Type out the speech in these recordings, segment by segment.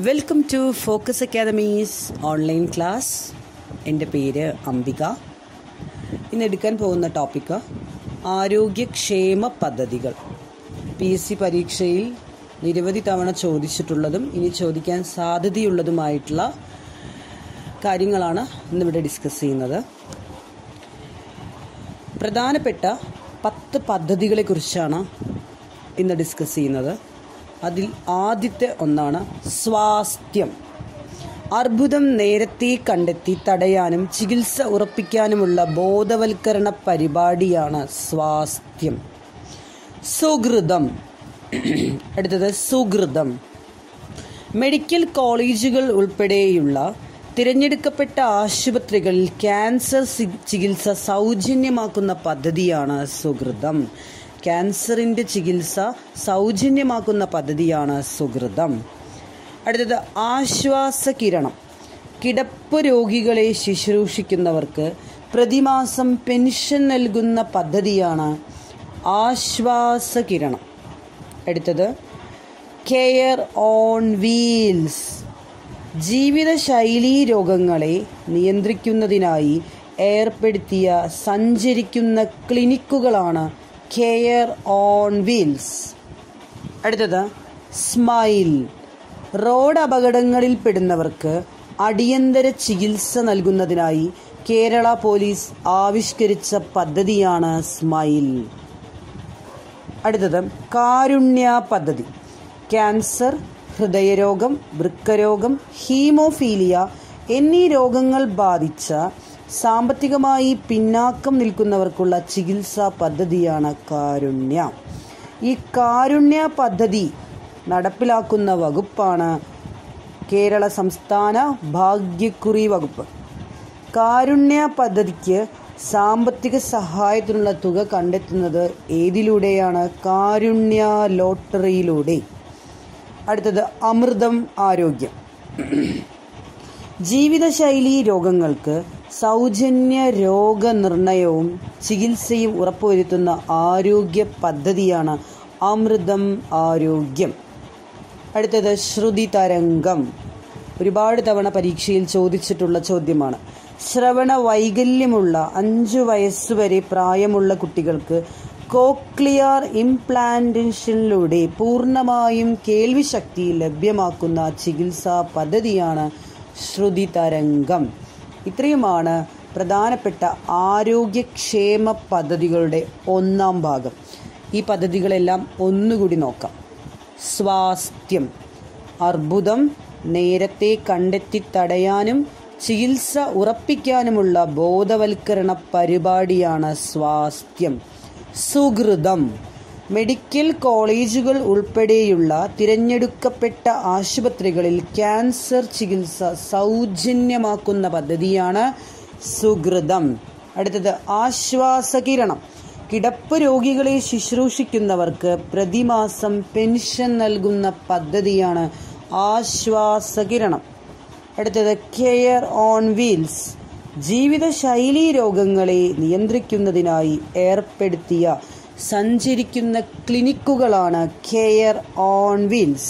welcome to focus academies online class എൻ്റെ പേര് അംബിക ഇന്ന് എടുക്കാൻ പോകുന്ന ടോപ്പിക്ക് ആരോഗ്യക്ഷേമ പദ്ധതികൾ പി എസ് സി പരീക്ഷയിൽ നിരവധി തവണ ചോദിച്ചിട്ടുള്ളതും ഇനി ചോദിക്കാൻ സാധ്യതയുള്ളതുമായിട്ടുള്ള കാര്യങ്ങളാണ് ഇന്നിവിടെ ഡിസ്കസ് ചെയ്യുന്നത് പ്രധാനപ്പെട്ട പത്ത് പദ്ധതികളെക്കുറിച്ചാണ് ഇന്ന് ഡിസ്കസ് ചെയ്യുന്നത് അതിൽ ആദ്യത്തെ ഒന്നാണ് സ്വാസ്ഥ്യം അർബുദം നേരത്തെ കണ്ടെത്തി തടയാനും ചികിത്സ ഉറപ്പിക്കാനുമുള്ള ബോധവൽക്കരണ പരിപാടിയാണ് സ്വാസ്ഥ്യം സുഹൃതം അടുത്തത് സുഹൃതം മെഡിക്കൽ കോളേജുകൾ ഉൾപ്പെടെയുള്ള തിരഞ്ഞെടുക്കപ്പെട്ട ആശുപത്രികളിൽ ക്യാൻസർ സി- ചികിത്സ സൗജന്യമാക്കുന്ന പദ്ധതിയാണ് സുഹൃതം ക്യാൻസറിൻ്റെ ചികിത്സ സൗജന്യമാക്കുന്ന പദ്ധതിയാണ് സുഹൃതം അടുത്തത് ആശ്വാസകിരണം കിടപ്പ് രോഗികളെ ശുശ്രൂഷിക്കുന്നവർക്ക് പ്രതിമാസം പെൻഷൻ നൽകുന്ന പദ്ധതിയാണ് ആശ്വാസകിരണം അടുത്തത് കെയർ ഓൺ വീൽസ് ജീവിതശൈലീ രോഗങ്ങളെ നിയന്ത്രിക്കുന്നതിനായി ഏർപ്പെടുത്തിയ സഞ്ചരിക്കുന്ന ക്ലിനിക്കുകളാണ് കെയർ ഓൺ വീൽസ് അടുത്തത് സ്മൈൽ റോഡ് അപകടങ്ങളിൽ പെടുന്നവർക്ക് അടിയന്തര ചികിത്സ നൽകുന്നതിനായി കേരള പോലീസ് ആവിഷ്കരിച്ച പദ്ധതിയാണ് സ്മൈൽ അടുത്തത് കാരുണ്യ പദ്ധതി ക്യാൻസർ ഹൃദയരോഗം വൃക്കരോഗം ഹീമോഫീലിയ എന്നീ രോഗങ്ങൾ ബാധിച്ച സാമ്പത്തികമായി പിന്നാക്കം നിൽക്കുന്നവർക്കുള്ള ചികിത്സാ പദ്ധതിയാണ് കാരുണ്യ ഈ കാരുണ്യ പദ്ധതി നടപ്പിലാക്കുന്ന വകുപ്പാണ് കേരള സംസ്ഥാന ഭാഗ്യക്കുറി വകുപ്പ് കാരുണ്യ പദ്ധതിക്ക് സാമ്പത്തിക സഹായത്തിനുള്ള തുക കണ്ടെത്തുന്നത് ഏതിലൂടെയാണ് കാരുണ്യ ലോട്ടറിയിലൂടെ അടുത്തത് അമൃതം ആരോഗ്യം ജീവിതശൈലി രോഗങ്ങൾക്ക് സൗജന്യ രോഗനിർണയവും ചികിത്സയും ഉറപ്പുവരുത്തുന്ന ആരോഗ്യ പദ്ധതിയാണ് അമൃതം ആരോഗ്യം അടുത്തത് ശ്രുതി തരംഗം ഒരുപാട് തവണ പരീക്ഷയിൽ ചോദിച്ചിട്ടുള്ള ചോദ്യമാണ് ശ്രവണ വൈകല്യമുള്ള അഞ്ചു വയസ്സുവരെ പ്രായമുള്ള കുട്ടികൾക്ക് കോക്ലിയർ ഇംപ്ലാന്റേഷനിലൂടെ പൂർണ്ണമായും കേൾവിശക്തി ലഭ്യമാക്കുന്ന ചികിത്സാ പദ്ധതിയാണ് ശ്രുതി തരംഗം ഇത്രയുമാണ് പ്രധാനപ്പെട്ട ആരോഗ്യക്ഷേമ പദ്ധതികളുടെ ഒന്നാം ഭാഗം ഈ പദ്ധതികളെല്ലാം ഒന്നുകൂടി നോക്കാം സ്വാസ്ഥ്യം അർബുദം നേരത്തെ കണ്ടെത്തി തടയാനും ചികിത്സ ഉറപ്പിക്കാനുമുള്ള ബോധവൽക്കരണ പരിപാടിയാണ് സ്വാസ്ഥ്യം സുഹൃതം മെഡിക്കൽ കോളേജുകൾ ഉൾപ്പെടെയുള്ള തിരഞ്ഞെടുക്കപ്പെട്ട ആശുപത്രികളിൽ ക്യാൻസർ ചികിത്സ സൗജന്യമാക്കുന്ന പദ്ധതിയാണ് സുഹൃതം അടുത്തത് ആശ്വാസകിരണം കിടപ്പ് രോഗികളെ ശുശ്രൂഷിക്കുന്നവർക്ക് പ്രതിമാസം പെൻഷൻ നൽകുന്ന പദ്ധതിയാണ് ആശ്വാസകിരണം അടുത്തത് കെയർ ഓൺ വീൽസ് ജീവിതശൈലീ രോഗങ്ങളെ നിയന്ത്രിക്കുന്നതിനായി ഏർപ്പെടുത്തിയ സഞ്ചരിക്കുന്ന ക്ലിനിക്കുകളാണ് കെയർ ഓൺ വീൽസ്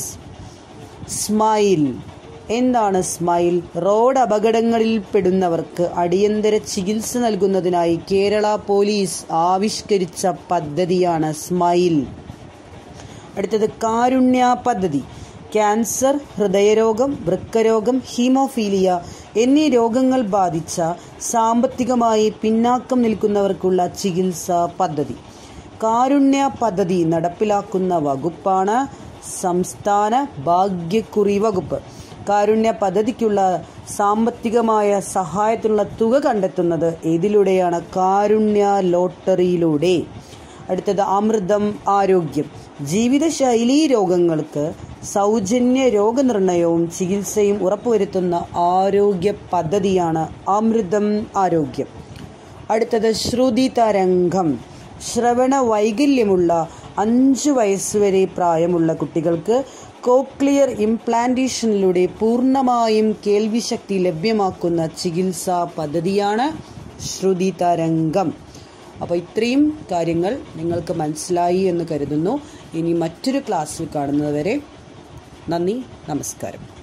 സ്മൈൽ എന്താണ് സ്മൈൽ റോഡ് അപകടങ്ങളിൽ പെടുന്നവർക്ക് അടിയന്തര ചികിത്സ നൽകുന്നതിനായി കേരള പോലീസ് ആവിഷ്കരിച്ച പദ്ധതിയാണ് സ്മൈൽ അടുത്തത് കാരുണ്യ പദ്ധതി ക്യാൻസർ ഹൃദയരോഗം വൃക്കരോഗം ഹീമോഫീലിയ എന്നീ രോഗങ്ങൾ ബാധിച്ച സാമ്പത്തികമായി പിന്നാക്കം നിൽക്കുന്നവർക്കുള്ള ചികിത്സാ പദ്ധതി കാരുണ്യ പദ്ധതി നടപ്പിലാക്കുന്ന വകുപ്പാണ് സംസ്ഥാന ഭാഗ്യക്കുറി വകുപ്പ് കാരുണ്യ പദ്ധതിക്കുള്ള സാമ്പത്തികമായ സഹായത്തിനുള്ള തുക കണ്ടെത്തുന്നത് ഏതിലൂടെയാണ് കാരുണ്യ ലോട്ടറിയിലൂടെ അടുത്തത് അമൃതം ആരോഗ്യം ജീവിതശൈലീ രോഗങ്ങൾക്ക് സൗജന്യ രോഗനിർണയവും ചികിത്സയും ഉറപ്പുവരുത്തുന്ന ആരോഗ്യ പദ്ധതിയാണ് അമൃതം ആരോഗ്യം അടുത്തത് ശ്രുതി തരംഗം ശ്രവണ വൈകല്യമുള്ള അഞ്ചു വയസ്സുവരെ പ്രായമുള്ള കുട്ടികൾക്ക് കോക്ലിയർ ഇംപ്ലാന്റേഷനിലൂടെ പൂർണ്ണമായും കേൾവിശക്തി ലഭ്യമാക്കുന്ന ചികിത്സാ പദ്ധതിയാണ് ശ്രുതി തരംഗം അപ്പോൾ ഇത്രയും കാര്യങ്ങൾ നിങ്ങൾക്ക് മനസ്സിലായി എന്ന് കരുതുന്നു ഇനി മറ്റൊരു ക്ലാസ്സിൽ കാണുന്നതുവരെ നന്ദി നമസ്കാരം